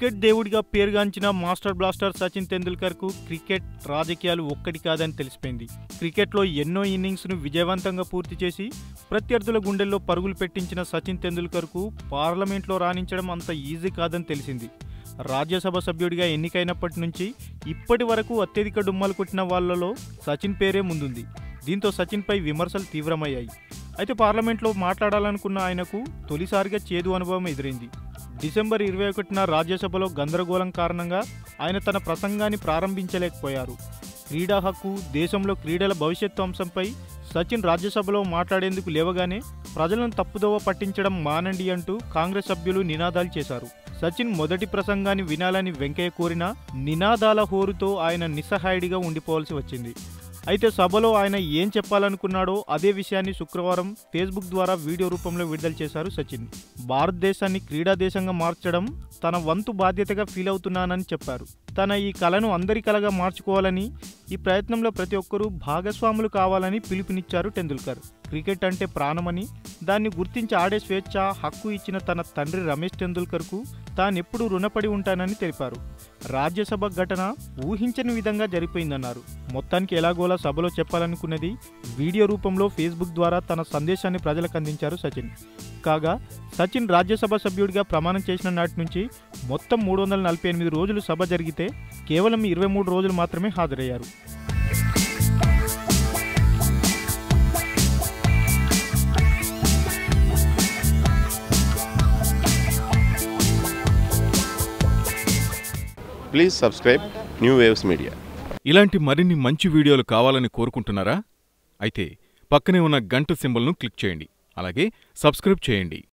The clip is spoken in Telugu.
క్రికెట్ దేవుడిగా పేరుగాంచిన మాస్టర్ బ్లాస్టర్ సచిన్ తెందుల్కర్కు క్రికెట్ రాజకీయాలు ఒక్కటి కాదని తెలిసిపోయింది క్రికెట్లో ఎన్నో ఇన్నింగ్స్ను విజయవంతంగా పూర్తి చేసి ప్రత్యర్థుల గుండెల్లో పరుగులు పెట్టించిన సచిన్ తెందుల్కర్కు పార్లమెంట్లో రాణించడం అంత ఈజీ కాదని తెలిసింది రాజ్యసభ సభ్యుడిగా ఎన్నికైనప్పటి నుంచి ఇప్పటి వరకు అత్యధిక డుమ్మలు కొట్టిన వాళ్ళలో సచిన్ పేరే ముందుంది దీంతో సచిన్పై విమర్శలు తీవ్రమయ్యాయి అయితే పార్లమెంట్లో మాట్లాడాలనుకున్న ఆయనకు తొలిసారిగా చేదు అనుభవం ఎదురైంది డిసెంబర్ ఇరవై ఒకటిన రాజ్యసభలో గందరగోళం కారణంగా ఆయన తన ప్రసంగాన్ని ప్రారంభించలేకపోయారు క్రీడా హక్కు దేశంలో క్రీడల భవిష్యత్తు అంశంపై సచిన్ రాజ్యసభలో మాట్లాడేందుకు లేవగానే ప్రజలను తప్పుదోవ పట్టించడం మానండి అంటూ కాంగ్రెస్ సభ్యులు నినాదాలు చేశారు సచిన్ మొదటి ప్రసంగాన్ని వినాలని వెంకయ్య కోరినా నినాదాల హోరుతో ఆయన నిస్సహాయుడిగా ఉండిపోవాల్సి వచ్చింది అయితే సభలో ఆయన ఏం చెప్పాలనుకున్నాడో అదే విషయాన్ని శుక్రవారం ఫేస్బుక్ ద్వారా వీడియో రూపంలో విడుదల చేశారు సచిన్ భారతదేశాన్ని క్రీడా దేశంగా మార్చడం తన వంతు బాధ్యతగా ఫీల్ అవుతున్నానని చెప్పారు తన ఈ కళను అందరి కళగా మార్చుకోవాలని ఈ ప్రయత్నంలో ప్రతి ఒక్కరూ భాగస్వాములు కావాలని పిలుపునిచ్చారు టెండూల్కర్ క్రికెట్ అంటే ప్రాణమని దాన్ని గుర్తించి ఆడే స్వేచ్ఛ హక్కు ఇచ్చిన తన తండ్రి రమేష్ టెండూల్కర్కు తానెప్పుడు రుణపడి ఉంటానని తెలిపారు రాజ్యసభ ఘటన ఊహించని విధంగా జరిపోయిందన్నారు మొత్తానికి ఎలాగోలా సభలో చెప్పాలనుకున్నది వీడియో రూపంలో ఫేస్బుక్ ద్వారా తన సందేశాన్ని ప్రజలకు అందించారు సచిన్ కాగా సచిన్ రాజ్యసభ సభ్యుడిగా ప్రమాణం చేసిన నాటి నుంచి మొత్తం మూడు వందల నలభై ఎనిమిది రోజులు సభ జరిగితే కేవలం ఇరవై మూడు రోజులు మాత్రమే హాజరయ్యారు please subscribe new waves media ఇలాంటి మరిన్ని మంచి వీడియోలు కావాలని కోరుకుంటున్నారా అయితే పక్కనే ఉన్న గంట సింబల్ను క్లిక్ చేయండి అలాగే సబ్స్క్రైబ్ చేయండి